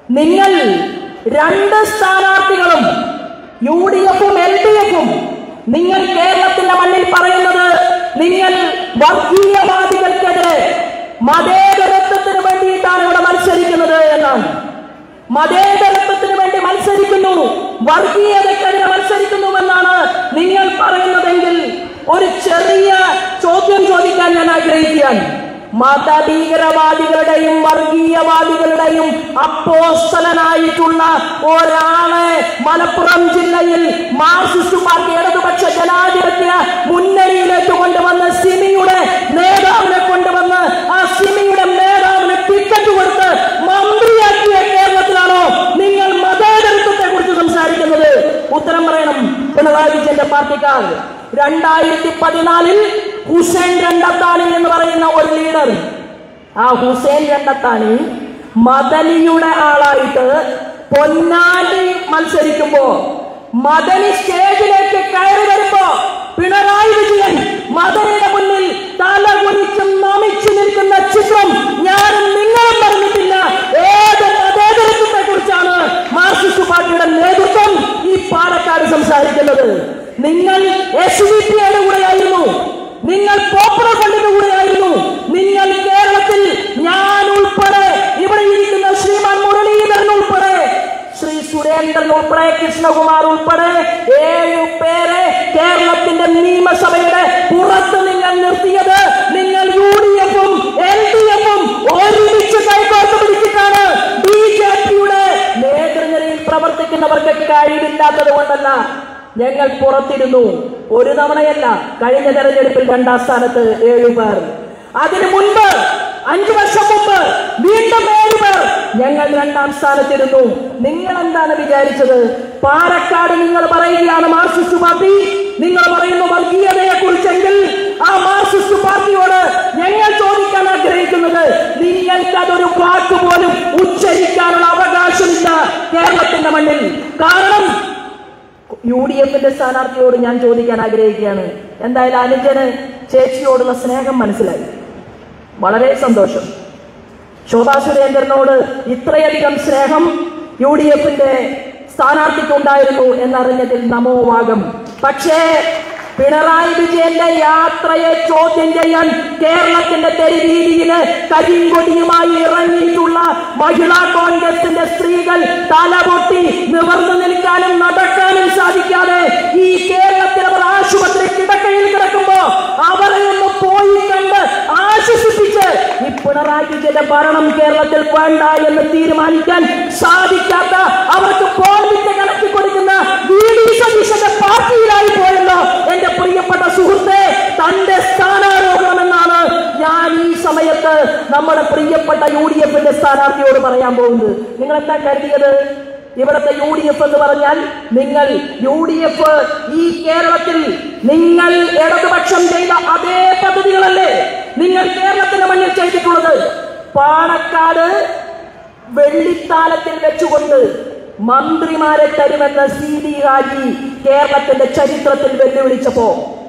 നിങ്ങൾ രണ്ട് സ്ഥാനാർത്ഥികളും യു ഡി എഫും എൽ ഡി എഫും നിങ്ങൾ കേരളത്തിന്റെ മണ്ണിൽ പറയുന്നത് നിങ്ങൾ വർഗീയവാദികൾക്കെതിരെ മതേതരത്വത്തിന് വേണ്ടിയിട്ടാണ് ഇവിടെ മത്സരിക്കുന്നത് എന്നാണ് മതേതരത്വത്തിന് വേണ്ടി മത്സരിക്കുന്നു വർഗീയതക്കെതിരെ മത്സരിക്കുന്നുവെന്നാണ് നിങ്ങൾ പറയുന്നതെങ്കിൽ ഒരു ചെറിയ ചോദ്യം ചോദിക്കാൻ ഞാൻ ആഗ്രഹിക്കുകയാണ് മതഭീകരവാദികളുടെയും വർഗീയവാദികളുടെയും അപ്പോസ്തലനായിട്ടുള്ള ഒരാളെ മലപ്പുറം ജില്ലയിൽ മാർക്സിസ്റ്റ് പാർട്ടി ഇടതുപക്ഷ ജനാധിപത്യ മുന്നണിയിലേക്ക് കൊണ്ടുവന്ന് സിമിയുടെ നേതാവിനെ കൊണ്ടുവന്ന് ആ സിമിയുടെ നേതാവിന് ടിക്കറ്റ് കൊടുത്ത് മന്ത്രിയാക്കിയ കേരളത്തിലാണോ നിങ്ങൾ മതേതരത്വത്തെ കുറിച്ച് സംസാരിക്കുന്നത് ഉത്തരം പറയണം പിണറായി വിജയന്റെ പാർട്ടിക്കാർ രണ്ടായിരത്തി പതിനാലിൽ ഹുസൈൻ രണ്ടത്താണി എന്ന് പറയുന്ന ഒരു ലീഡർ ആ ഹുസൈൻ രണ്ടത്താണി മദനിയുടെ ആളായിട്ട് പൊന്നാനി മത്സരിക്കുമ്പോ മദനി സ്റ്റേജിലേക്ക് കയറി വരുമ്പോ പിണറായി വിജയൻ മദനിയുടെ മുന്നിൽ തല കുറിച്ചും നമിച്ചു നിൽക്കുന്ന ചിത്രം ഞാനും നിങ്ങളും പറഞ്ഞിട്ടില്ല ഏത് മതേതരത്വത്തെ കുറിച്ചാണ് മാർക്സിസ്റ്റ് പാർട്ടിയുടെ നേതൃത്വം ഈ പാലക്കാട് സംസാരിക്കുന്നത് നിങ്ങൾ എസ് ഡി പിയുടെ കൂടെയായിരുന്നു നിങ്ങൾ പോപ്പുലർ ഫണ്ടിന്റെ കൂടെയായിരുന്നു നിങ്ങൾ കേരളത്തിൽ ഞാൻ ഉൾപ്പെടെ ഇവിടെ ഇരിക്കുന്ന ശ്രീമാൻ മുരളീധരൻ ഉൾപ്പെടെ ശ്രീ സുരേന്ദ്രൻ ഉൾപ്പെടെ കൃഷ്ണകുമാർ ഉൾപ്പെടെ ഏഴു പേരെ കേരളത്തിന്റെ നിയമസഭയുടെ പുറത്ത് നിങ്ങൾ നിർത്തിയത് നിങ്ങൾ യു ഡി എഫും എൽ ഡി എഫും ഒരുമിച്ച് കൈകോർത്ത് പിടിച്ചിട്ടാണ് ബി ജെ പിയുടെ നേതൃനിരയിൽ പ്രവർത്തിക്കുന്നവർക്ക് കഴിവില്ലാത്തത് കൊണ്ടല്ല ഞങ്ങൾ പുറത്തിരുന്നു ഒരു തവണയല്ല കഴിഞ്ഞ തെരഞ്ഞെടുപ്പിൽ രണ്ടാം സ്ഥാനത്ത് ഏഴുപേർ അതിനു മുൻപ് അഞ്ചു വർഷം മുമ്പ് വീണ്ടും ഏഴുപേർ ഞങ്ങൾ രണ്ടാം സ്ഥാനത്തിരുന്നു നിങ്ങൾ എന്താണ് വിചാരിച്ചത് പാലക്കാട് നിങ്ങൾ പറയുകയാണ് മാർക്സിസ്റ്റ് പാർട്ടി നിങ്ങൾ പറയുന്നു വർഗീയതയെ കുറിച്ചെങ്കിൽ ആ മാർക്സിസ്റ്റ് പാർട്ടിയോട് ഞങ്ങൾ ചോദിക്കാൻ ആഗ്രഹിക്കുന്നത് നിങ്ങൾക്ക് അതൊരു വാക്ക് പോലും ഉച്ചരിക്കാനുള്ള അവകാശമില്ല കേരളത്തിന്റെ മണ്ണിൽ കാരണം യു ഡി എഫിന്റെ സ്ഥാനാർത്ഥിയോട് ഞാൻ ചോദിക്കാൻ ആഗ്രഹിക്കുകയാണ് എന്തായാലും അനുജന് ചേച്ചിയോടുള്ള സ്നേഹം മനസ്സിലായി വളരെ സന്തോഷം ശോഭാ സുരേന്ദ്രനോട് ഇത്രയധികം സ്നേഹം യു ഡി എഫിന്റെ സ്ഥാനാർത്ഥിക്ക് ഉണ്ടായിരുന്നു എന്നറിഞ്ഞതിൽ നമോവാകം പക്ഷേ പിണറായി വിജയന്റെ യാത്രയെ ചോദ്യം ചെയ്യാൻ കേരളത്തിന്റെ തെരുവീതിയില് കരിങ്കൊടിയുമായി ഇറങ്ങിയിട്ടുള്ള മഹിളാ കോൺഗ്രസിന്റെ സ്ത്രീകൾ തലപൊട്ടി നിവർന്നു നിൽക്കാനും നടക്കാനും സാധിക്കാതെ ഈ കേരളത്തിൽ അവർ ആശുപത്രി കിടക്കയിൽ കിടക്കുമ്പോ അവരെ ഒന്ന് പോയി കണ്ട് ആശ്വസിപ്പിച്ച് ഈ പിണറായി വിജയന്റെ ഭരണം കേരളത്തിൽ വേണ്ട എന്ന് തീരുമാനിക്കാൻ സാധിക്കാത്ത അവർക്ക് പോർവിറ്റ് കണക്കി കൊടുക്കുന്ന വി ഡി സതീശന്റെ പാർട്ടിയിലായി പോയല്ലോ എന്റെ പ്രിയപ്പെട്ട സുഹൃത്തെ തന്റെ സ്ഥാനാരോഹണമെന്നാണ് ഞാൻ ഈ സമയത്ത് നമ്മുടെ പ്രിയപ്പെട്ട യു ഡി എഫിന്റെ സ്ഥാനാർത്ഥിയോട് പറയാൻ പോകുന്നത് നിങ്ങൾ എന്താ കരുതിയത് ഇവിടുത്തെ യു ഡി എഫ് എന്ന് പറഞ്ഞാൽ നിങ്ങൾ യു ഡി എഫ് ഈ കേരളത്തിൽ നിങ്ങൾ ഇടതുപക്ഷം ചെയ്ത അതേ പദ്ധതികളല്ലേ നിങ്ങൾ കേരളത്തിന്റെ മണ്ണിൽ ചെയ്തിട്ടുള്ളത് പാണക്കാട് വെള്ളിത്താലത്തിൽ വെച്ചുകൊണ്ട് മന്ത്രിമാരെ തരുമെന്ന് സി ഡി ഹാജി കേരളത്തിന്റെ ചരിത്രത്തിൽ വെല്ലുവിളിച്ചപ്പോ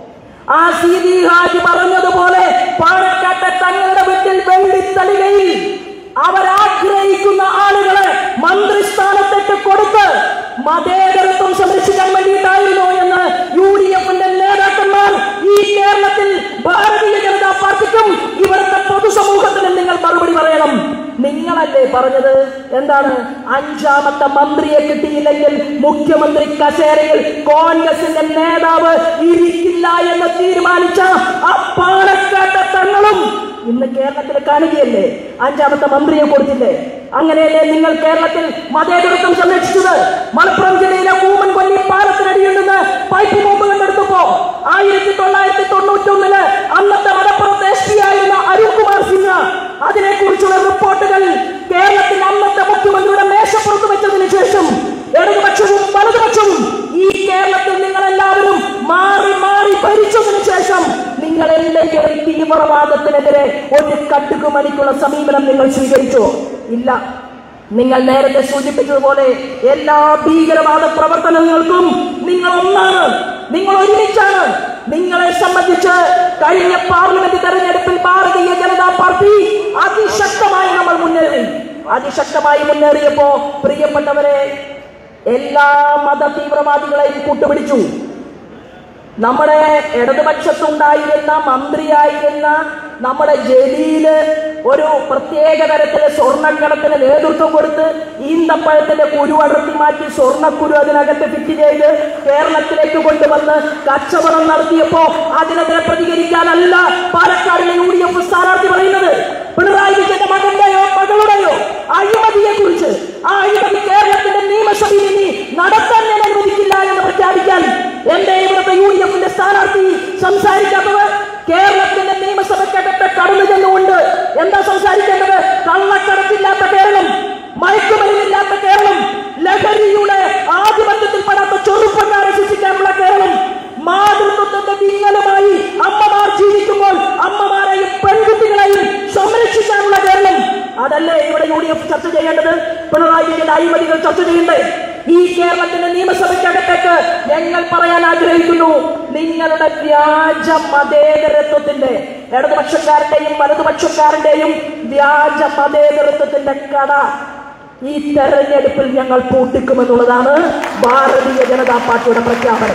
ആ സി ഡി ഹാജി പറഞ്ഞതുപോലെ പാണക്കാട്ടെ തങ്ങളുടെ വീട്ടിൽ വെള്ളിത്തളികയിൽ അവരാഗ്രഹിക്കുന്ന ആളുകളെ മന്ത്രിസ്ഥാനത്തേക്ക് കൊടുത്ത് മതേതരത്വം സംരക്ഷിക്കാൻ വേണ്ടിയിട്ടായിരുന്നു എന്ന് യു ഡി എഫിന്റെ നേതാക്കന്മാർ ഈ കേരളത്തിൽ ഭാരതീയ ജനതാ പാർട്ടിക്കും ഇവിടുത്തെ പൊതുസമൂഹത്തിനും നിങ്ങൾ മറുപടി പറയണം നിങ്ങളല്ലേ പറഞ്ഞത് എന്താണ് അഞ്ചാമത്തെ മന്ത്രിയെ കിട്ടിയില്ലെങ്കിൽ മുഖ്യമന്ത്രി കസേരയിൽ കോൺഗ്രസിന്റെ നേതാവ് ഇരിക്കില്ല എന്ന് തീരുമാനിച്ച ആ പാലക്കാട്ടെ തങ്ങളും ഇന്ന് കേരളത്തിൽ കാണുകയല്ലേ അഞ്ചാമത്തെ മന്ത്രിയെ കൊടുത്തില്ലേ അങ്ങനെയല്ലേ നിങ്ങൾ കേരളത്തിൽ മതേതരത്വം സംരക്ഷിച്ചത് മലപ്പുറം ജില്ലയിലെ കൂമൻ കൊല്ലി പാലത്തിനടിയിൽ നിന്ന് പൈപ്പ് ബോംബ് കണ്ടെടുത്തപ്പോ ആയിരത്തി തൊള്ളായിരത്തി തൊണ്ണൂറ്റി ഒന്നില് അന്നത്തെ മലപ്പുറത്ത് എസ് പി ആയിരുന്ന അരുൺകുമാർ സിംഗ് അതിനെക്കുറിച്ചുള്ള റിപ്പോർട്ടുകൾ കേരളത്തിൽ അന്നത്തെ മുഖ്യമന്ത്രിയുടെ മേശപ്പുറത്ത് വെച്ചതിന് ശേഷം ഇടതുപക്ഷവും വലതുപക്ഷവും ഈ കേരളത്തിൽ നിങ്ങൾ എല്ലാവരും മാറി മാറി ഭരിച്ചതിന് ശേഷം നിങ്ങൾ എന്തെങ്കിലും തീവ്രവാദത്തിനെതിരെ ഒരു കട്ടുകുമണിക്കുള്ള സമീപനം നിങ്ങൾ സ്വീകരിച്ചോ ഇല്ല നിങ്ങൾ നേരത്തെ സൂചിപ്പിച്ചതുപോലെ എല്ലാ ഭീകരവാദ പ്രവർത്തനങ്ങൾക്കും നിങ്ങൾ ഒന്നാണ് നിങ്ങൾ ഒരുമിച്ചാണ് നിങ്ങളെ സംബന്ധിച്ച് കഴിഞ്ഞ പാർലമെന്റ് തെരഞ്ഞെടുപ്പിൽ ഭാരതീയ ജനതാ പാർട്ടി അതിശക്തമായി നമ്മൾ മുന്നേറി അതിശക്തമായി മുന്നേറിയപ്പോ പ്രിയപ്പെട്ടവരെ എല്ലാ മത തീവ്രവാദികളെയും കൂട്ടുപിടിച്ചു നമ്മുടെ ഇടതുപക്ഷത്തുണ്ടായിരുന്ന മന്ത്രിയായിരുന്ന നമ്മുടെ ജലീല് ഒരു പ്രത്യേക തരത്തിലെ സ്വർണ്ണക്കടത്തിന് നേതൃത്വം കൊടുത്ത് ഈന്തപ്പഴത്തിന്റെ കുരു അടർത്തി മാറ്റി സ്വർണ്ണക്കുരു അതിനകത്ത് ഫിറ്റ് ചെയ്ത് കേരളത്തിലേക്ക് കൊണ്ടുവന്ന് കച്ചവടം നടത്തിയപ്പോ അതിനെതിരെ പ്രതികരിക്കാനല്ല പാലക്കാടിലെ യു ഡി എഫ് സ്ഥാനാർത്ഥി പറയുന്നത് പിണറായി വിജയന്റെ മകന്റെയോ മകളുടെയോ അഴിമതിയെ കുറിച്ച് ആ അഴിമതി കേരളത്തിന്റെ നിയമസഭയിൽ ഇനി നടത്താൻ ഞാൻ അനുവദിക്കില്ല എന്ന് പ്രഖ്യാപിക്കാൻ എന്റെ ഇവിടുത്തെ യു ഡി എഫിന്റെ സ്ഥാനാർത്ഥി സംസാരിക്കാത്തത് കേരളത്തിന്റെ നിയമസഭയ്ക്കകത്ത് കടന്നു ചെന്നുകൊണ്ട് എന്താ സംസാരിക്കേണ്ടത് കള്ളക്കടത്തില്ലാത്ത കേരളം മയക്കുമരുന്നില്ലാത്ത കേരളം ലഹരിയുടെ ആധിപത്യത്തിൽപ്പെടാത്ത ചെറുപ്പക്കാരെ ശിക്ഷിക്കാനുള്ള കേരളം മാതൃത്വത്തിന്റെ വിങ്ങലുമായി അമ്മമാർ ജീവിക്കുമ്പോൾ അമ്മമാരെയും പെൺകുട്ടികളെയും സംരക്ഷിക്കാനുള്ള കേരളം അതല്ലേ ഇവിടെ യു ഡി എഫ് ചർച്ച ചെയ്യേണ്ടത് പിണറായി വിജയന്റെ അഴിമതികൾ ചർച്ച ചെയ്യണ്ടേ ഈ കേരളത്തിന്റെ നിയമസഭയ്ക്കകത്തേക്ക് ഞങ്ങൾ പറയാൻ ആഗ്രഹിക്കുന്നു നിങ്ങളുടെ വ്യാജ മതേതരത്വത്തിന്റെ ഇടതുപക്ഷക്കാരുടെയും വലതുപക്ഷക്കാരുടെയും വ്യാജ മതേതരത്വത്തിന്റെ കട ഈ തെരഞ്ഞെടുപ്പിൽ ഞങ്ങൾ പൂട്ടിക്കുമെന്നുള്ളതാണ് ഭാരതീയ ജനതാ പാർട്ടിയുടെ പ്രഖ്യാപനം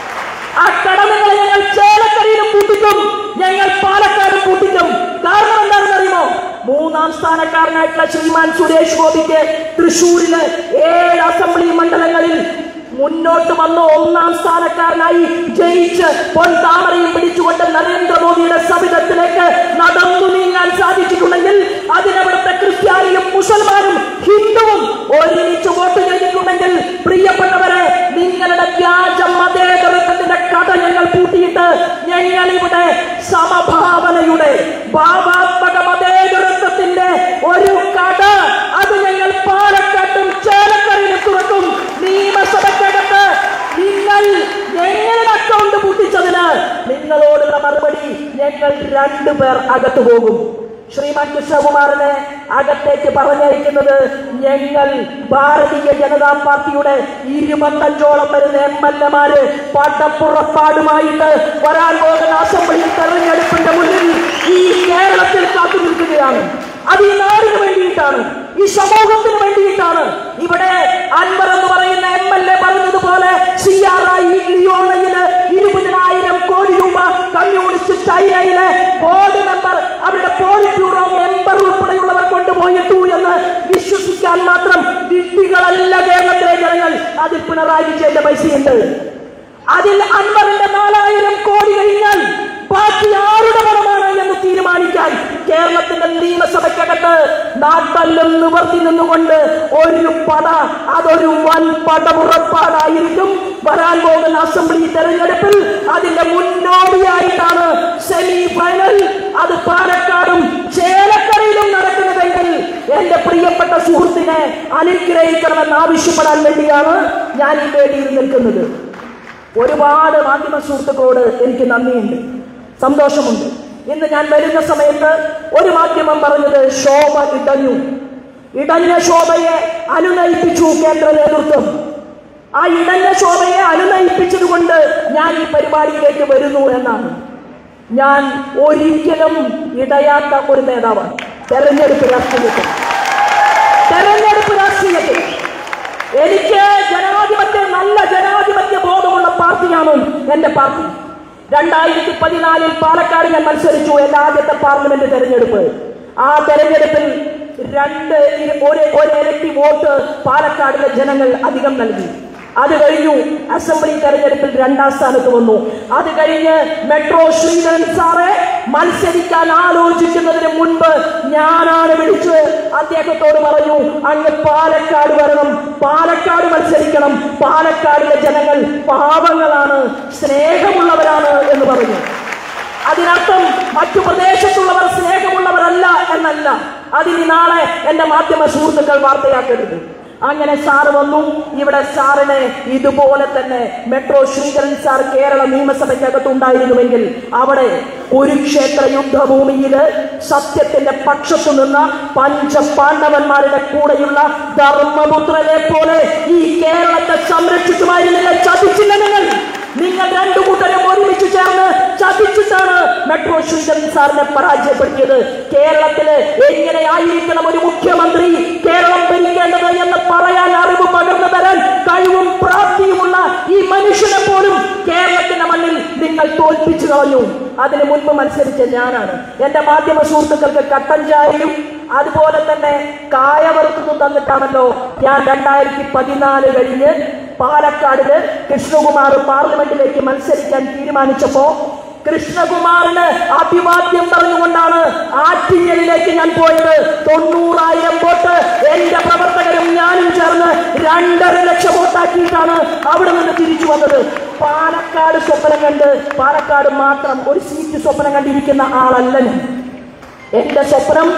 ആ കടമകളെ ഞങ്ങൾ ചേലക്കരയിലും പൂട്ടിക്കും ഞങ്ങൾ പാലക്കാടും പൂട്ടിക്കും കാരണം എന്താണെന്ന് അറിയുമോ മൂന്നാം സ്ഥാനക്കാരനായിട്ടുള്ള ശ്രീമാൻ സുരേഷ് ഗോപിക്ക് തൃശൂരില് ഏഴ് അസംബ്ലി മണ്ഡലങ്ങളിൽ മുന്നോട്ട് വന്ന് ഒന്നാം സ്ഥാനക്കാരനായി ജയിച്ച് പൊൻതാമരയും പിടിച്ചുകൊണ്ട് നരേന്ദ്രമോദിയുടെ സവിധത്തിലേക്ക് നടന്നു നീങ്ങാൻ സാധിച്ചിട്ടുണ്ടെങ്കിൽ അതിനവിടുത്തെ ക്രിസ്ത്യാനിയും മുസൽമാനും ഹിന്ദുവും ഒരുമിച്ച് വോട്ട് ചെയ്തിട്ടുണ്ടെങ്കിൽ പ്രിയപ്പെട്ടവരെ നിങ്ങളുടെ വ്യാജ മതേതരത്വത്തിന്റെ കഥ ഞങ്ങൾ പൂട്ടിയിട്ട് ഞങ്ങൾ ഇവിടെ സമഭാവനയുടെ ഭാവാത്മക മതേതരത്വത്തിന്റെ ഒരു കഥ അത് ഞങ്ങൾ പാലക്കാട്ടും ചേലക്കരയിലും തുറക്കും നിയമസഭയ്ക്കകത്ത് നിങ്ങൾ ഞങ്ങളുടെ അക്കൗണ്ട് പൂട്ടിച്ചതിന് നിങ്ങളോടുള്ള മറുപടി ഞങ്ങൾ രണ്ടുപേർ അകത്തു പോകും ശ്രീമാൻ കൃഷ്ണകുമാറിനെ അകത്തേക്ക് പറഞ്ഞയക്കുന്നത് ഞങ്ങൾ ഭാരതീയ ജനതാ പാർട്ടിയുടെ ഇരുപത്തഞ്ചോളം വരുന്ന എം എൽ എമാര് പട്ടപ്പുറപ്പാടുമായിട്ട് വരാൻ പോകുന്ന അസംബ്ലി തെരഞ്ഞെടുപ്പിന്റെ മുന്നിൽ ഈ കേരളത്തിൽ കാത്തു നിൽക്കുകയാണ് അത് ഈ നാടിന് വേണ്ടിയിട്ടാണ് ഈ സമൂഹത്തിന് വേണ്ടിയിട്ടാണ് ഇവിടെ അൻവർ എന്ന് പറയുന്ന എം എൽ എ പറഞ്ഞതുപോലെ സി ആർ ഐ ലിയോണയില് ഇരുപതിനായിരം കോടി രൂപ കമ്മ്യൂണിസ്റ്റ് ചൈനയിലെ ബോർഡ് മെമ്പർ അവരുടെ പോളിറ്റ് ബ്യൂറോ മെമ്പർ ഉൾപ്പെടെയുള്ളവർ കൊണ്ടുപോയിട്ടു എന്ന് വിശ്വസിക്കാൻ മാത്രം വിഡ്ഢികളല്ല കേരളത്തിലെ ജനങ്ങൾ അതിൽ പിണറായി വിജയന്റെ പൈസയുണ്ട് അതിൽ അൻവറിന്റെ നാലായിരം കോടി കഴിഞ്ഞാൽ ബാക്കി ആരുടെ പണമാണ് എന്ന് തീരുമാനിക്കാൻ കേരളത്തിന്റെ നിയമസഭയ്ക്കകത്ത് നാട്ടല്ലും നിവർത്തി നിന്നുകൊണ്ട് ഒരു പട അതൊരു വൻ പടമുറപ്പാടായിരിക്കും വരാൻ പോകുന്ന അസംബ്ലി തെരഞ്ഞെടുപ്പിൽ അതിന്റെ മുന്നോടിയായിട്ടാണ് സെമി ഫൈനൽ അത് പാലക്കാടും ചേലക്കരയിലും നടക്കുന്നതെങ്കിൽ എന്റെ പ്രിയപ്പെട്ട സുഹൃത്തിനെ അനുഗ്രഹിക്കണമെന്ന് ആവശ്യപ്പെടാൻ വേണ്ടിയാണ് ഞാൻ ഈ വേദിയിൽ നിൽക്കുന്നത് ഒരുപാട് മാധ്യമ സുഹൃത്തുക്കളോട് എനിക്ക് നന്ദിയുണ്ട് സന്തോഷമുണ്ട് ഇന്ന് ഞാൻ വരുന്ന സമയത്ത് ഒരു മാധ്യമം പറഞ്ഞത് ശോഭ ഇടഞ്ഞു ഇടഞ്ഞ ശോഭയെ അനുനയിപ്പിച്ചു കേന്ദ്ര നേതൃത്വം ആ ഇടഞ്ഞ ശോഭയെ അനുനയിപ്പിച്ചത് കൊണ്ട് ഞാൻ ഈ പരിപാടിയിലേക്ക് വരുന്നു എന്നാണ് ഞാൻ ഒരിക്കലും ഇടയാത്ത ഒരു നേതാവാണ് തെരഞ്ഞെടുപ്പ് രാഷ്ട്രീയത്തിൽ തെരഞ്ഞെടുപ്പ് രാഷ്ട്രീയത്തിൽ എനിക്ക് ജനാധിപത്യ നല്ല ജനാധിപത്യ ബോധമുള്ള പാർട്ടിയാണ് എന്റെ പാർട്ടി രണ്ടായിരത്തി പതിനാലിൽ പാലക്കാട് ഞാൻ മത്സരിച്ചു എന്റെ ആദ്യത്തെ പാർലമെന്റ് തെരഞ്ഞെടുപ്പ് ആ തെരഞ്ഞെടുപ്പിൽ രണ്ട് ഇര- ഒരു ഒരു ഇരട്ടി വോട്ട് പാലക്കാടിലെ ജനങ്ങൾ അധികം നൽകി അത് കഴിഞ്ഞു അസംബ്ലി തെരഞ്ഞെടുപ്പിൽ രണ്ടാം സ്ഥാനത്ത് വന്നു അത് കഴിഞ്ഞ് മെട്രോ ശ്രീധരൻ സാറെ മത്സരിക്കാൻ ആലോചിക്കുന്നതിന് മുൻപ് ഞാനാണ് വിളിച്ച് അദ്ദേഹത്തോട് പറഞ്ഞു അങ്ങ് പാലക്കാട് വരണം പാലക്കാട് മത്സരിക്കണം പാലക്കാടിലെ ജനങ്ങൾ പാവങ്ങളാണ് സ്നേഹമുള്ളവരാണ് എന്ന് പറഞ്ഞു അതിനർത്ഥം മറ്റു പ്രദേശത്തുള്ളവർ സ്നേഹമുള്ളവരല്ല എന്നല്ല അതിന് നാളെ എന്റെ മാധ്യമ സുഹൃത്തുക്കൾ വാർത്തയാക്കരുത് അങ്ങനെ സാറ് വന്നു ഇവിടെ സാറിനെ ഇതുപോലെ തന്നെ മെട്രോ ശ്രീധരൻ സാർ കേരള നിയമസഭയ്ക്കകത്ത് ഉണ്ടായിരുന്നുവെങ്കിൽ അവിടെ കുരുക്ഷേത്ര യുദ്ധഭൂമിയില് സത്യത്തിന്റെ പക്ഷത്തു നിന്ന പഞ്ചപാണ്ഡവന്മാരുടെ കൂടെയുള്ള ധർമ്മപുത്രനെ പോലെ ഈ കേരളത്തെ സംരക്ഷിക്കുമായിരുന്നില്ല ചതിച്ചില്ല നിങ്ങൾ നിങ്ങൾ രണ്ടു കൂട്ടരും ഒരുമിച്ച് ചേർന്ന് ചതിച്ചിട്ടാണ് മെട്രോ ശ്രീധരൻ സാറിനെ പരാജയപ്പെടുത്തിയത് കേരളത്തില് എങ്ങനെയായിരിക്കണം ഒരു മുഖ്യമന്ത്രി കളഞ്ഞു അതിന് മുൻപ് മത്സരിച്ച ഞാനാണ് എന്റെ മാധ്യമ സുഹൃത്തുക്കൾക്ക് കട്ടൻ ചായയും അതുപോലെ തന്നെ കായവറുത്തും തന്നിട്ടാണല്ലോ ഞാൻ രണ്ടായിരത്തി പതിനാല് കഴിഞ്ഞ് പാലക്കാടില് കൃഷ്ണകുമാർ പാർലമെന്റിലേക്ക് മത്സരിക്കാൻ തീരുമാനിച്ചപ്പോ കൃഷ്ണകുമാറിന് അഭിവാദ്യം പറഞ്ഞുകൊണ്ടാണ് ആറ്റിങ്ങലിലേക്ക് ഞാൻ പോയത് തൊണ്ണൂറായിരം വോട്ട് എന്റെ പ്രവർത്തകരും ഞാനും ചേർന്ന് രണ്ടര ലക്ഷം വോട്ടാക്കിയിട്ടാണ് അവിടെ നിന്ന് തിരിച്ചു വന്നത് പാലക്കാട് സ്വപ്നം കണ്ട് പാലക്കാട് മാത്രം ഒരു സീറ്റ് സ്വപ്നം കണ്ടിരിക്കുന്ന ആളല്ല ഞാൻ എന്റെ സ്വപ്നം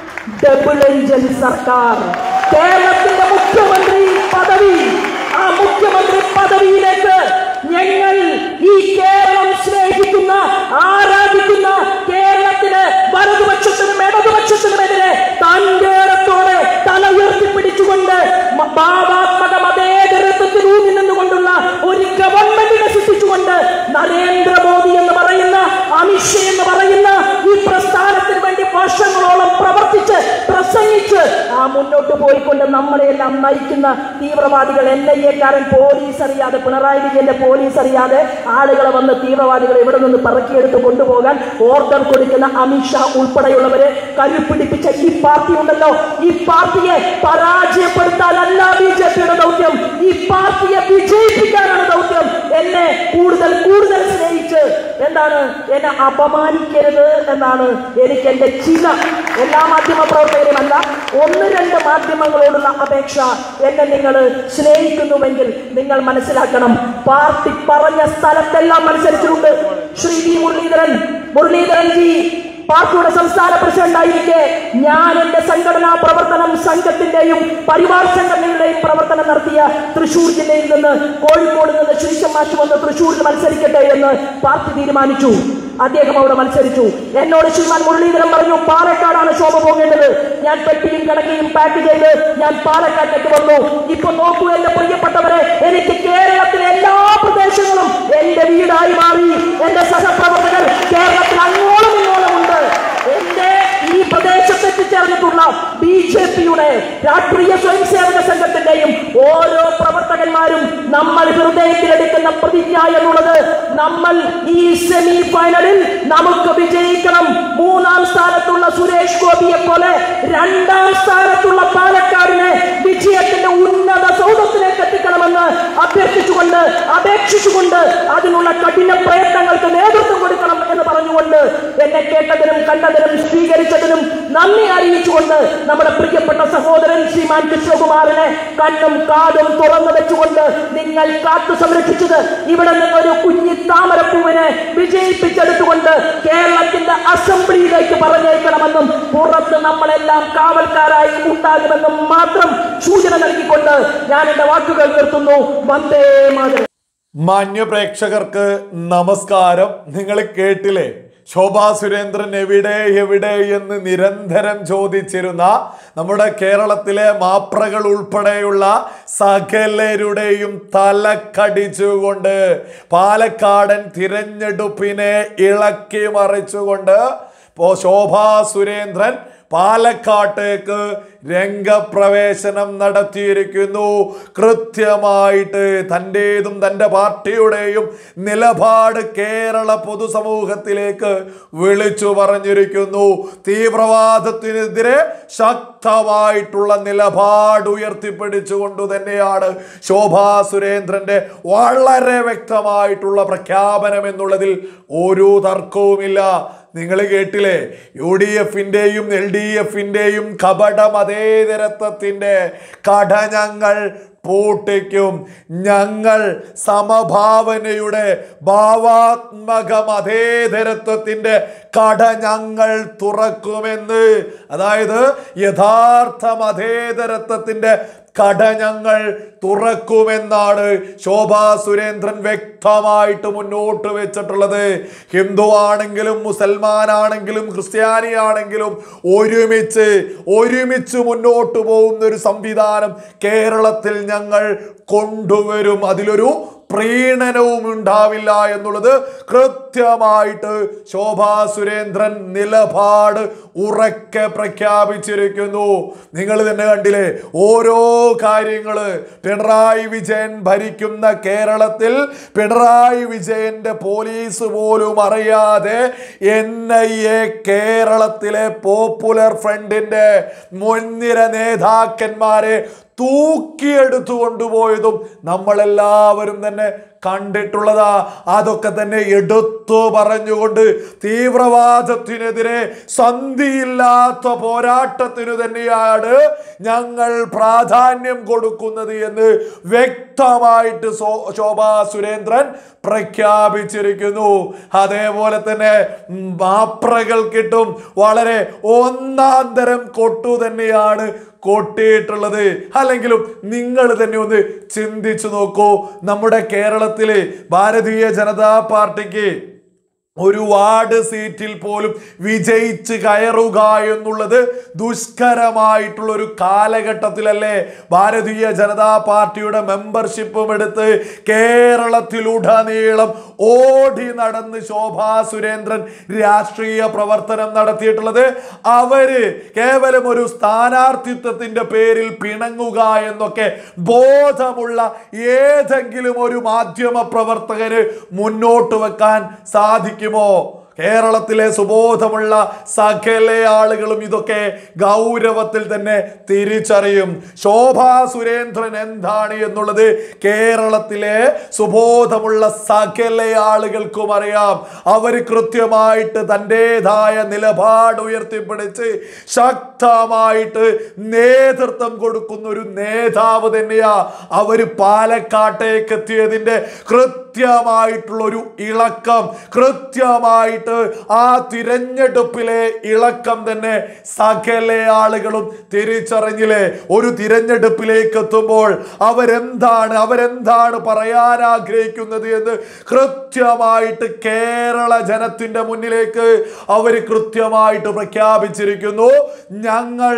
ഡബിൾ എഞ്ചിൻ സർക്കാർ കേരളത്തിന്റെ മുഖ്യമന്ത്രി പദവി ആ മുഖ്യമന്ത്രി പദവിയിലേക്ക് ഞങ്ങൾ ഈ കേരളം സ്നേഹിക്കുന്ന ആരാധിക്കുന്ന കേരളത്തിലെ വലതുപക്ഷത്തിനും ഇടതുപക്ഷത്തിനുമെതിരെ തന്റേടത്തോടെ തല ഉയർത്തിപ്പിടിച്ചുകൊണ്ട് മ- ഭാവാത്മക മതേതരത്വത്തിൽ ഊന്നി നിന്നുകൊണ്ടുള്ള ഒരു ഗവൺമെന്റിനെ സൃഷ്ടിച്ചുകൊണ്ട് നരേന്ദ്രമോദി എന്ന് പറയുന്ന അമിത്ഷാ എന്ന് പറയുന്ന ഈ പ്രസ്ഥാനത്തിന് വേണ്ടി വർഷങ്ങളോളം പ്രവർത്തിച്ച് പ്രസംഗിച്ച് ആ മുന്നോട്ട് പോയിക്കൊണ്ട് നമ്മളെയെല്ലാം നയിക്കുന്ന തീവ്രവാദികൾ എൻ ഐ എക്കാരൻ പോലീസ് അറിയാതെ പിണറായി വിജയന്റെ പോലീസ് അറിയാതെ ആളുകളെ വന്ന് തീവ്രവാദികൾ ഇവിടെ നിന്ന് പറക്കിയെടുത്ത് കൊണ്ടുപോകാൻ ഓർഡർ കൊടുക്കുന്ന അമിത്ഷാ ഉൾപ്പെടെയുള്ളവരെ കരുപ്പിടിപ്പിച്ച ഈ പാർട്ടി ഉണ്ടല്ലോ ഈ പാർട്ടിയെ പരാജയപ്പെടുത്താനല്ല ബി ജെ പിയുടെ ദൗത്യം ഈ പാർട്ടിയെ വിജയിപ്പിക്കാനാണ് ദൗത്യം എന്നെ കൂടുതൽ കൂടുതൽ സ്നേഹിച്ച് എന്താണ് എന്നെ അപമാനിക്കരുത് എന്നാണ് എനിക്ക് എന്റെ ചില എല്ലാ മാധ്യമ പ്രവർത്തകരുമല്ല ഒന്ന് രണ്ട് മാധ്യമങ്ങളോടുള്ള അപേക്ഷ എന്നെ നിങ്ങൾ സ്നേഹിക്കുന്നുവെങ്കിൽ നിങ്ങൾ മനസ്സിലാക്കണം പാർട്ടി പറഞ്ഞ സ്ഥലത്തെല്ലാം മത്സരിച്ചിട്ടുണ്ട് ശ്രീ വി മുരളീധരൻ മുരളീധരൻ ജി പാർട്ടിയുടെ സംസ്ഥാന പ്രസിഡന്റ് ആയിരിക്കെ ഞാൻ എന്റെ സംഘടനാ പ്രവർത്തനം സംഘത്തിന്റെയും പരിവാർ സംഘടനകളുടെയും പ്രവർത്തനം നടത്തിയ തൃശൂർ ജില്ലയിൽ നിന്ന് കോഴിക്കോട് നിന്ന് ശ്രീശം മാഷ് വന്ന് തൃശൂരിൽ മത്സരിക്കട്ടെ എന്ന് പാർട്ടി തീരുമാനിച്ചു അദ്ദേഹം അവിടെ മത്സരിച്ചു എന്നോട് ശ്രീമാൻ മുരളീധരൻ പറഞ്ഞു പാലക്കാടാണ് ശോഭ പോകേണ്ടത് ഞാൻ പെട്ടിയും കിടക്കയും പാക്ക് ചെയ്ത് ഞാൻ പാലക്കാട്ടേക്ക് വന്നു ഇപ്പൊ നോക്കൂ എന്റെ പ്രിയപ്പെട്ടവരെ എനിക്ക് കേരളത്തിലെ എല്ലാ പ്രദേശങ്ങളും എന്റെ വീടായി മാറി എന്റെ സഹപ്രവർത്തകർ കേരളത്തിൽ അങ്ങോളം ഇങ്ങോളം ഉണ്ട് എന്റെ ഈ പ്രദേശത്ത് എത്തിച്ചേർന്നിട്ടുള്ള ബി ജെ പിയുടെ രാഷ്ട്രീയ സ്വയം സേവക സംഘത്തിന്റെയും ഓരോ പ്രവർത്തകന്മാരും നമ്മൾ ഹൃദയത്തിലെടുക്കുന്ന പ്രതിജ്ഞ എന്നുള്ളത് നമ്മൾ ഈ സെമി ഫൈനലിൽ നമുക്ക് വിജയിക്കണം മൂന്നാം സ്ഥാനത്തുള്ള സുരേഷ് ഗോപിയെ പോലെ രണ്ടാം സ്ഥാനത്തുള്ള പാലക്കാടിനെ വിജയത്തിന്റെ ഉന്നത സൗധത്തിലേക്ക് എത്തിക്കണമെന്ന് അഭ്യർത്ഥിച്ചുകൊണ്ട് അപേക്ഷിച്ചുകൊണ്ട് അതിനുള്ള കഠിന പ്രയത്നങ്ങൾക്ക് നേതൃത്വം കൊടുക്കണം എന്ന് പറഞ്ഞുകൊണ്ട് എന്നെ കേട്ടതിനും കണ്ടതിനും സ്വീകരിച്ചതിനും നന്ദി അറിയിച്ചുകൊണ്ട് നമ്മുടെ പ്രിയപ്പെട്ട സഹോദരൻ ശ്രീമാൻ കൃഷ്ണകുമാറിനെ കണ്ണും കാതും തുറന്നു വെച്ചുകൊണ്ട് നിങ്ങൾ കാത്തു സംരക്ഷിച്ചത് ഇവിടെ നിന്ന് ഒരു കുഞ്ഞി താമരപ്പൂവിനെ വിജയിപ്പിച്ചെടുത്തുകൊണ്ട് കേരളത്തിന്റെ അസംബ്ലിയിലേക്ക് പറഞ്ഞേക്കണമെന്നും പുറത്ത് നമ്മളെല്ലാം കാവൽക്കാരായി ഉണ്ടാകുമെന്നും മാത്രം സൂചന നൽകിക്കൊണ്ട് ഞാൻ എന്റെ വാക്കുകൾ നിർത്തുന്നു വന്ദേ മാതരം മാന്യ പ്രേക്ഷകർക്ക് നമസ്കാരം നിങ്ങൾ കേട്ടില്ലേ ശോഭാ സുരേന്ദ്രൻ എവിടെ എവിടെ എന്ന് നിരന്തരം ചോദിച്ചിരുന്ന നമ്മുടെ കേരളത്തിലെ മാപ്രകൾ ഉൾപ്പെടെയുള്ള സകലരുടെയും തലക്കടിച്ചുകൊണ്ട് പാലക്കാടൻ തിരഞ്ഞെടുപ്പിനെ ഇളക്കി മറിച്ചുകൊണ്ട് ഇപ്പോ ശോഭാ സുരേന്ദ്രൻ പാലക്കാട്ടേക്ക് രംഗപ്രവേശനം നടത്തിയിരിക്കുന്നു കൃത്യമായിട്ട് തൻ്റെതും തൻ്റെ പാർട്ടിയുടെയും നിലപാട് കേരള പൊതുസമൂഹത്തിലേക്ക് വിളിച്ചു പറഞ്ഞിരിക്കുന്നു തീവ്രവാദത്തിനെതിരെ ശക്തമായിട്ടുള്ള നിലപാട് ഉയർത്തിപ്പിടിച്ചുകൊണ്ട് തന്നെയാണ് ശോഭാ സുരേന്ദ്രന്റെ വളരെ വ്യക്തമായിട്ടുള്ള പ്രഖ്യാപനം എന്നുള്ളതിൽ ഒരു തർക്കവുമില്ല നിങ്ങൾ കേട്ടില്ലേ യു ഡി എഫിൻ്റെയും എൽ ഡി എഫിൻ്റെയും കപട മതേതരത്വത്തിൻ്റെ കട ഞങ്ങൾ പൂട്ടിക്കും ഞങ്ങൾ സമഭാവനയുടെ ഭാവാത്മക മതേതരത്വത്തിൻ്റെ കട ഞങ്ങൾ തുറക്കുമെന്ന് അതായത് യഥാർത്ഥ മതേതരത്വത്തിൻ്റെ കട ഞങ്ങൾ തുറക്കുമെന്നാണ് ശോഭാ സുരേന്ദ്രൻ വ്യക്തമായിട്ട് മുന്നോട്ട് വെച്ചിട്ടുള്ളത് ഹിന്ദു ആണെങ്കിലും മുസൽമാനാണെങ്കിലും ക്രിസ്ത്യാനിയാണെങ്കിലും ഒരുമിച്ച് ഒരുമിച്ച് മുന്നോട്ട് പോകുന്ന ഒരു സംവിധാനം കേരളത്തിൽ ഞങ്ങൾ കൊണ്ടുവരും അതിലൊരു പ്രീണനവും ഉണ്ടാവില്ല എന്നുള്ളത് കൃത്യമായിട്ട് ശോഭാ സുരേന്ദ്രൻ നിലപാട് ഉറക്കെ പ്രഖ്യാപിച്ചിരിക്കുന്നു നിങ്ങൾ തന്നെ കണ്ടില്ലേ ഓരോ കാര്യങ്ങള് പിണറായി വിജയൻ ഭരിക്കുന്ന കേരളത്തിൽ പിണറായി വിജയന്റെ പോലീസ് പോലും അറിയാതെ എൻ ഐ എ കേരളത്തിലെ പോപ്പുലർ ഫ്രണ്ടിന്റെ മുൻനിര നേതാക്കന്മാരെ തൂക്കിയെടുത്തു കൊണ്ടുപോയതും നമ്മളെല്ലാവരും തന്നെ കണ്ടിട്ടുള്ളതാ അതൊക്കെ തന്നെ എടുത്തു പറഞ്ഞുകൊണ്ട് തീവ്രവാദത്തിനെതിരെ സന്ധിയില്ലാത്ത പോരാട്ടത്തിനു തന്നെയാണ് ഞങ്ങൾ പ്രാധാന്യം കൊടുക്കുന്നത് എന്ന് വ്യക്തമായിട്ട് സോ- ശോഭാ സുരേന്ദ്രൻ പ്രഖ്യാപിച്ചിരിക്കുന്നു അതേപോലെ തന്നെ മാപ്രകൾ കിട്ടും വളരെ ഒന്നാം തരം കൊട്ടു തന്നെയാണ് കൊട്ടിയിട്ടുള്ളത് അല്ലെങ്കിലും നിങ്ങൾ തന്നെ ഒന്ന് ചിന്തിച്ചു നോക്കൂ നമ്മുടെ കേരളത്തിലെ ഭാരതീയ ജനതാ പാർട്ടിക്ക് ഒരു വാർഡ് സീറ്റിൽ പോലും വിജയിച്ച് കയറുക എന്നുള്ളത് ദുഷ്കരമായിട്ടുള്ള ഒരു കാലഘട്ടത്തിലല്ലേ ഭാരതീയ ജനതാ പാർട്ടിയുടെ മെമ്പർഷിപ്പും എടുത്ത് കേരളത്തിലുടനീളം ഓടി നടന്ന് ശോഭാ സുരേന്ദ്രൻ രാഷ്ട്രീയ പ്രവർത്തനം നടത്തിയിട്ടുള്ളത് അവര് കേവലം ഒരു സ്ഥാനാർത്ഥിത്വത്തിന്റെ പേരിൽ പിണങ്ങുക എന്നൊക്കെ ബോധമുള്ള ഏതെങ്കിലും ഒരു മാധ്യമ പ്രവർത്തകന് മുന്നോട്ട് വെക്കാൻ സാധിക്കുമോ കേരളത്തിലെ സുബോധമുള്ള സകല ആളുകളും ഇതൊക്കെ ഗൗരവത്തിൽ തന്നെ തിരിച്ചറിയും ശോഭാ സുരേന്ദ്രൻ എന്താണ് എന്നുള്ളത് കേരളത്തിലെ സുബോധമുള്ള സകല ആളുകൾക്കും അറിയാം അവർ കൃത്യമായിട്ട് തൻ്റെതായ നിലപാട് ഉയർത്തിപ്പിടിച്ച് ശക്തമായിട്ട് നേതൃത്വം കൊടുക്കുന്ന ഒരു നേതാവ് തന്നെയാ അവര് പാലക്കാട്ടേക്ക് എത്തിയതിന്റെ കൃത്യമായിട്ടുള്ള ഒരു ഇളക്കം കൃത്യമായിട്ട് ആ തിരഞ്ഞെടുപ്പിലെ ഇളക്കം തന്നെ സകല ആളുകളും തിരിച്ചറിഞ്ഞില്ലേ ഒരു തിരഞ്ഞെടുപ്പിലേക്ക് എത്തുമ്പോൾ അവരെന്താണ് അവരെന്താണ് പറയാൻ ആഗ്രഹിക്കുന്നത് എന്ന് കൃത്യമായിട്ട് കേരള ജനത്തിന്റെ മുന്നിലേക്ക് അവർ കൃത്യമായിട്ട് പ്രഖ്യാപിച്ചിരിക്കുന്നു ഞങ്ങൾ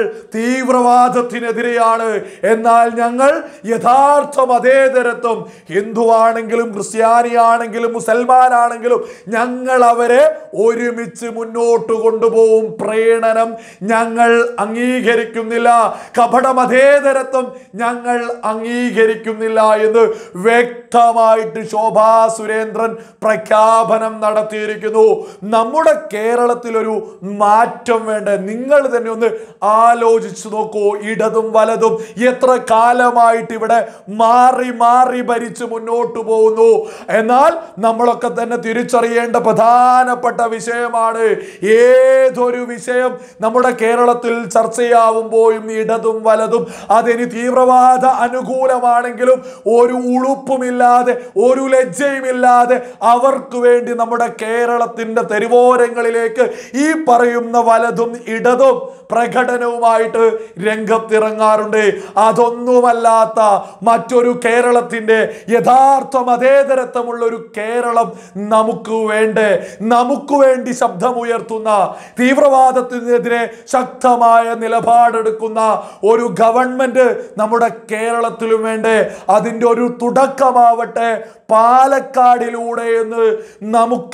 തീവ്രവാദത്തിനെതിരെയാണ് എന്നാൽ ഞങ്ങൾ യഥാർത്ഥ മതേതരത്വം ഹിന്ദുവാണെങ്കിലും ക്രിസ്ത്യാനിയാണെങ്കിലും മുസൽമാനാണെങ്കിലും ഞങ്ങൾ അവരെ ഒരുമിച്ച് മുന്നോട്ട് കൊണ്ടുപോകും പ്രീണനം ഞങ്ങൾ അംഗീകരിക്കുന്നില്ല കപട മതേതരത്വം ഞങ്ങൾ അംഗീകരിക്കുന്നില്ല എന്ന് വ്യക്തമായിട്ട് ശോഭാ സുരേന്ദ്രൻ പ്രഖ്യാപനം നടത്തിയിരിക്കുന്നു നമ്മുടെ കേരളത്തിൽ ഒരു മാറ്റം വേണ്ട നിങ്ങൾ തന്നെ ഒന്ന് ആലോചിച്ചു നോക്കൂ ഇടതും വലതും എത്ര കാലമായിട്ട് ഇവിടെ മാറി മാറി ഭരിച്ച് മുന്നോട്ട് പോകുന്നു എന്നാൽ നമ്മളൊക്കെ തന്നെ തിരിച്ചറിയേണ്ട പ്രധാനപ്പെട്ട വിഷയമാണ് ഏതൊരു വിഷയം നമ്മുടെ കേരളത്തിൽ ചർച്ചയാവുമ്പോഴും ഇടതും വലതും അതിന് തീവ്രവാദ അനുകൂലമാണെങ്കിലും ഒരു ഉളുപ്പുമില്ലാതെ ഒരു ലജ്ജയുമില്ലാതെ അവർക്ക് വേണ്ടി നമ്മുടെ കേരളത്തിന്റെ തെരുവോരങ്ങളിലേക്ക് ഈ പറയുന്ന വലതും ഇടതും പ്രകടനവുമായിട്ട് രംഗത്തിറങ്ങാറുണ്ട് അതൊന്നുമല്ലാത്ത മറ്റൊരു കേരളത്തിന്റെ യഥാർത്ഥ മതേതരത്വമുള്ള ഒരു കേരളം നമുക്ക് വേണ്ടേ നമുക്ക് വേണ്ടി ശബ്ദമുയർത്തുന്ന തീവ്രവാദത്തിനെതിരെ ശക്തമായ നിലപാടെടുക്കുന്ന ഒരു ഗവൺമെന്റ് നമ്മുടെ കേരളത്തിലും വേണ്ടേ അതിൻ്റെ ഒരു തുടക്കമാവട്ടെ പാലക്കാടിലൂടെ എന്ന്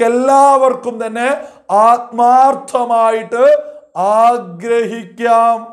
നമുക്കെല്ലാവർക്കും തന്നെ ആത്മാർത്ഥമായിട്ട് ആഗ്രഹിക്കാം